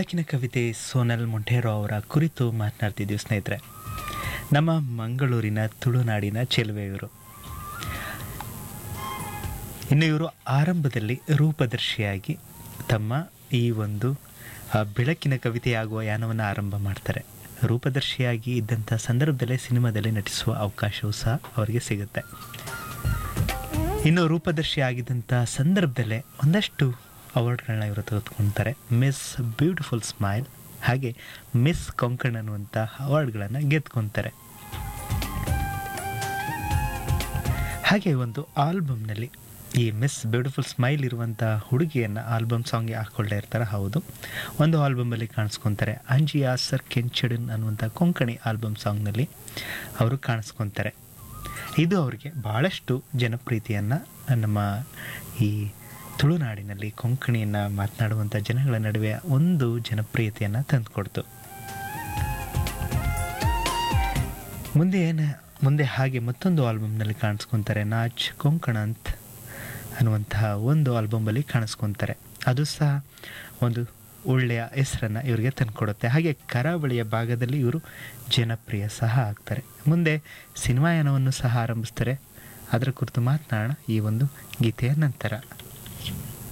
ಬೆಳಕಿನ ಕವಿತೆ ಸೋನಲ್ ಮೊಂಟೇರೋ ಅವರ ಕುರಿತು ಮಾತನಾಡ್ತಿದ್ದೀವಿ ಸ್ನೇಹಿತರೆ ನಮ್ಮ ಮಂಗಳೂರಿನ ತುಳುನಾಡಿನ ಚೆಲುವೆ ಇವರು ಇನ್ನು ಇವರು ಆರಂಭದಲ್ಲಿ ರೂಪದರ್ಶಿಯಾಗಿ ತಮ್ಮ ಈ ಒಂದು ಆ, ಬೆಳಕಿನ ಕವಿತೆಯಾಗುವ ಯಾನವನ್ನು ಆರಂಭ ಮಾಡ್ತಾರೆ ರೂಪದರ್ಶಿಯಾಗಿ ಇದ್ದಂಥ ಸಂದರ್ಭದಲ್ಲೇ ಸಿನಿಮಾದಲ್ಲಿ ನಟಿಸುವ ಅವಕಾಶವೂ ಸಹ ಅವರಿಗೆ ಸಿಗುತ್ತೆ ಇನ್ನು ರೂಪದರ್ಶಿ ಆಗಿದ್ದಂಥ ಸಂದರ್ಭದಲ್ಲೇ ಒಂದಷ್ಟು ಅವಾರ್ಡ್ಗಳನ್ನ ಇವರು ತೆಗೆದುಕೊಳ್ತಾರೆ ಮಿಸ್ ಬ್ಯೂಟಿಫುಲ್ ಸ್ಮೈಲ್ ಹಾಗೆ ಮಿಸ್ ಕೊಂಕಣ್ ಅನ್ನುವಂಥ ಅವಾರ್ಡ್ಗಳನ್ನು ಗೆದ್ಕೊತಾರೆ ಹಾಗೆ ಒಂದು ಆಲ್ಬಮ್ನಲ್ಲಿ ಈ ಮಿಸ್ ಬ್ಯೂಟಿಫುಲ್ ಸ್ಮೈಲ್ ಇರುವಂಥ ಹುಡುಗಿಯನ್ನು ಆಲ್ಬಮ್ ಸಾಂಗ್ಗೆ ಹಾಕ್ಕೊಳ್ತಾ ಇರ್ತಾರೆ ಹೌದು ಒಂದು ಆಲ್ಬಮಲ್ಲಿ ಕಾಣಿಸ್ಕೊತಾರೆ ಅಂಜಿಯಾ ಸರ್ ಕೆಂಚಡನ್ ಅನ್ನುವಂಥ ಕೊಂಕಣಿ ಆಲ್ಬಮ್ ಸಾಂಗ್ನಲ್ಲಿ ಅವರು ಕಾಣಿಸ್ಕೊತಾರೆ ಇದು ಅವರಿಗೆ ಭಾಳಷ್ಟು ಜನಪ್ರೀತಿಯನ್ನು ನಮ್ಮ ಈ ತುಳುನಾಡಿನಲ್ಲಿ ಕೊಂಕಣಿಯನ್ನು ಮಾತನಾಡುವಂಥ ಜನಗಳ ನಡುವೆ ಒಂದು ಜನಪ್ರಿಯತೆಯನ್ನು ತಂದುಕೊಡ್ತು ಮುಂದೆ ಏನು ಮುಂದೆ ಹಾಗೆ ಮತ್ತೊಂದು ಆಲ್ಬಮ್ನಲ್ಲಿ ಕಾಣಿಸ್ಕೊತಾರೆ ನಾಚ್ ಕೊಂಕಣಂತ್ ಅನ್ನುವಂತಹ ಒಂದು ಆಲ್ಬಮಲ್ಲಿ ಕಾಣಿಸ್ಕೊತಾರೆ ಅದು ಸಹ ಒಂದು ಒಳ್ಳೆಯ ಹೆಸರನ್ನು ಇವರಿಗೆ ತಂದುಕೊಡುತ್ತೆ ಹಾಗೆ ಕರಾವಳಿಯ ಭಾಗದಲ್ಲಿ ಇವರು ಜನಪ್ರಿಯ ಸಹ ಆಗ್ತಾರೆ ಮುಂದೆ ಸಿನಿಮಾಯಾನವನ್ನು ಸಹ ಆರಂಭಿಸ್ತಾರೆ ಅದರ ಕುರಿತು ಮಾತನಾಡೋಣ ಈ ಒಂದು ಗೀತೆಯ ನಂತರ